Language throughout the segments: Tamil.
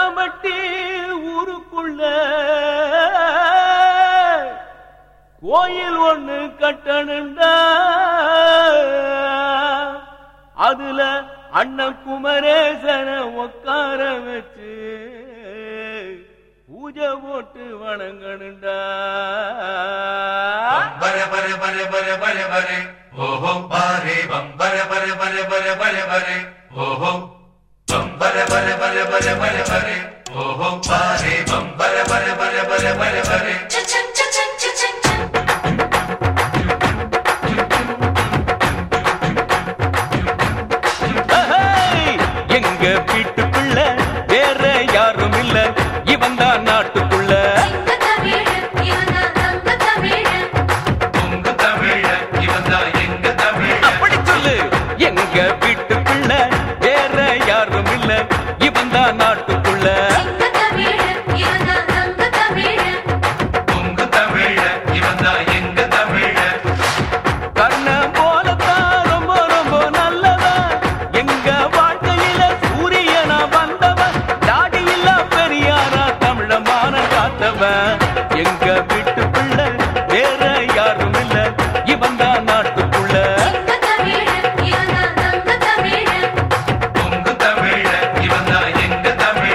கொட்டாம்பட்டி ஊருக்குள்ள கோயில் ஒண்ணு கட்டணுண்டா அதுல அண்ணன் குமரேசன உட்கார வச்சு பூஜை போட்டு வணங்கணுண்டா பம்பர பர பர பர பர பர ஓஹோ பாரே பம்பர பர பர பர பர பர ஓஹோ பம்பர பர பர பர பர பர ஓஹோ பாரே பம்பர பர பர பர பர பர Cha-ching, cha-ching, cha-ching, cha. ஏய், எங்க வீட்டுக்குள்ள வேற யாரும் இல்ல இவன் தான் நாட்டுக்குள்ள எங்க தமிழு, இவன்தான் தங்க தமிழு. உங்க தமிழ இவன் தான் எங்க தமிழ அப்படி சொல்லு எங்க வீட்டுக்குள்ள வேற யாரும் இல்ல இவன் தான் நாட்டுக்குள்ள எங்க தமிழு, இவன்தான் தங்க தமிழு. உங்க தமிழ இவன் தான் எங்க தமிழ கண்ண போலத்தான் ரொம்ப ரொம்ப நல்லவன் எங்க வாழ்க்கையில சூரியனா வந்தவன் தாடி இல்ல பெரியாரா தமிழமான காத்தவன் எங்க வீட்டுக்குள்ள வேற யாரும் இல்ல இவன் தான் நாட்டுக்குள்ள எங்க தமிழு, இவன்தான் தங்க தமிழு. உங்க தமிழ இவன் தான் எங்க தமிழ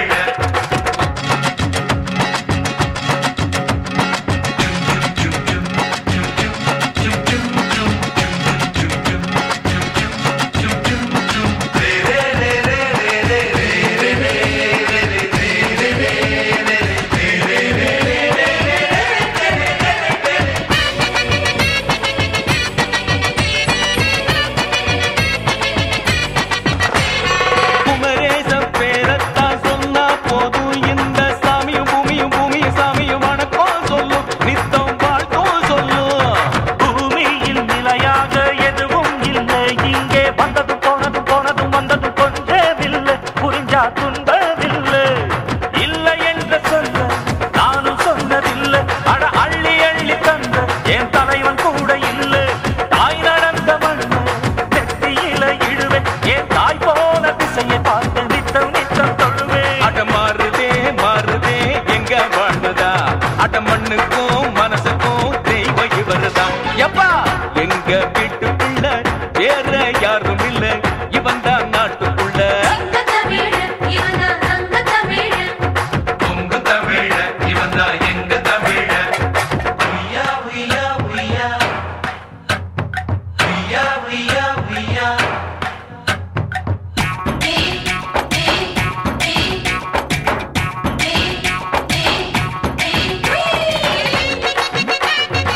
குமரேசன் பேரத்தான் சொன்னா போதும் இந்த சாமியும் பூமியும் பூமியும் சாமியும் வணக்கம் சொல்லும் நித்தம் வாழ்த்தும் சொல்லும் பூமியில் நிலையாக எதுவும் இல்லை இங்கே வந்ததும் போனதும் போனதும் வந்ததும் கொஞ்சமில்லை புரிஞ்சா துன்பமில்லை இல்லை என்று சொல்ல நானும் சொன்னதில்லை அட அள்ளி அள்ளி தந்த என் தலைவன் கூட இல்லை தாய் நடந்த மண்ணு நெத்தியில இடுவேன் என் தாய் போன திசையை பார்த்து நித்தம் நித்தம் தொழுவேன் அட மாறுதே மாறுதே எங்க வாழ்ந்ததா அட மண்ணுக்கும் மனசுக்கும் தெய்வம் இவருதான் எப்பா எங்க வீட்டுக்குள்ள வேற யாரும் இல்ல இவன் தான் நாட்டுக்குள்ள எங்க தமிழு, இவன்தான் தங்க தமிழு. உங்க தமிழ இவன் தான் எங்க தமிழ உய்யா உய்யா உய்யா உய்யா உய்யா உய்யா நீ, நீ, நீ. நீ, நீ, நீ.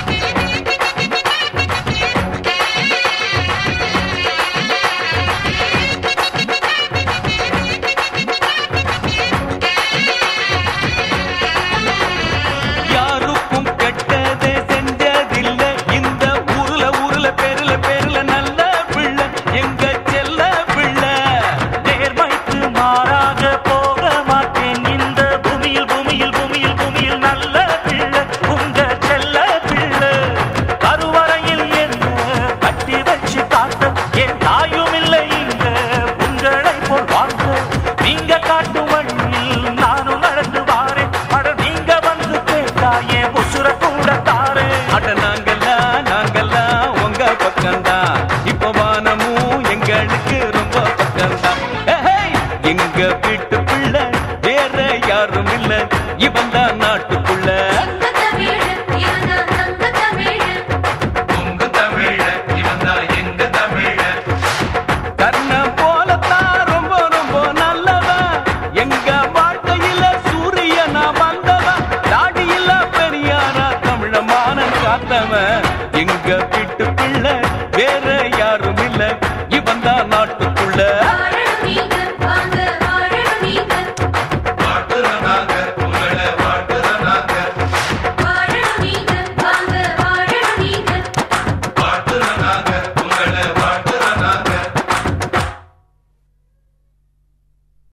யாருக்கும் கெட்டது செஞ்சதில்லை இந்த ஊர்ல ஊர்ல பேருல பேருல நல்ல பிள்ளை எங்க செல்ல பிள்ளை நேர்மைக்கு மாறாக போக மாட்டேன் இந்த பூமியில் பூமியில் பூமியில் பூமியில் நல்ல பிள்ளை உங்க செல்ல பிள்ளை கருவறையில் என்ன கட்டி வச்சு காட்ட என் தாயும் இல்லை இங்க உங்களை போல் வாழ்ந்த நீங்க காட்டும் வழியில் நானும் நடந்து வாரேன் அட நீங்க வந்து கேட்டா என் உசுர கூட தாரேன் அட நாங்கல்லா நாங்கல்லா உங்க பக்கம்தான் இப்ப வானமும் எங்களுக்கு ரொம்ப பக்கம்தான் ஏஹேய், எங்க வீட்டு பிள்ளை வேற யாரும் இல்ல இவன் தான் நாட்டுக்குள்ள எங்க தமிழு, இவன்தான் தங்க தமிழு. உங்க தமிழ இவன் தான் எங்க தமிழ கர்ணன் போலத்தான் ரொம்ப ரொம்ப நல்லவன் எங்க வாழ்க்கையில சூரியனா வந்தவன் தாடியில பெரியாரா தமிழமான காத்தவன் எங்க வீட்டு பிள்ளை வேற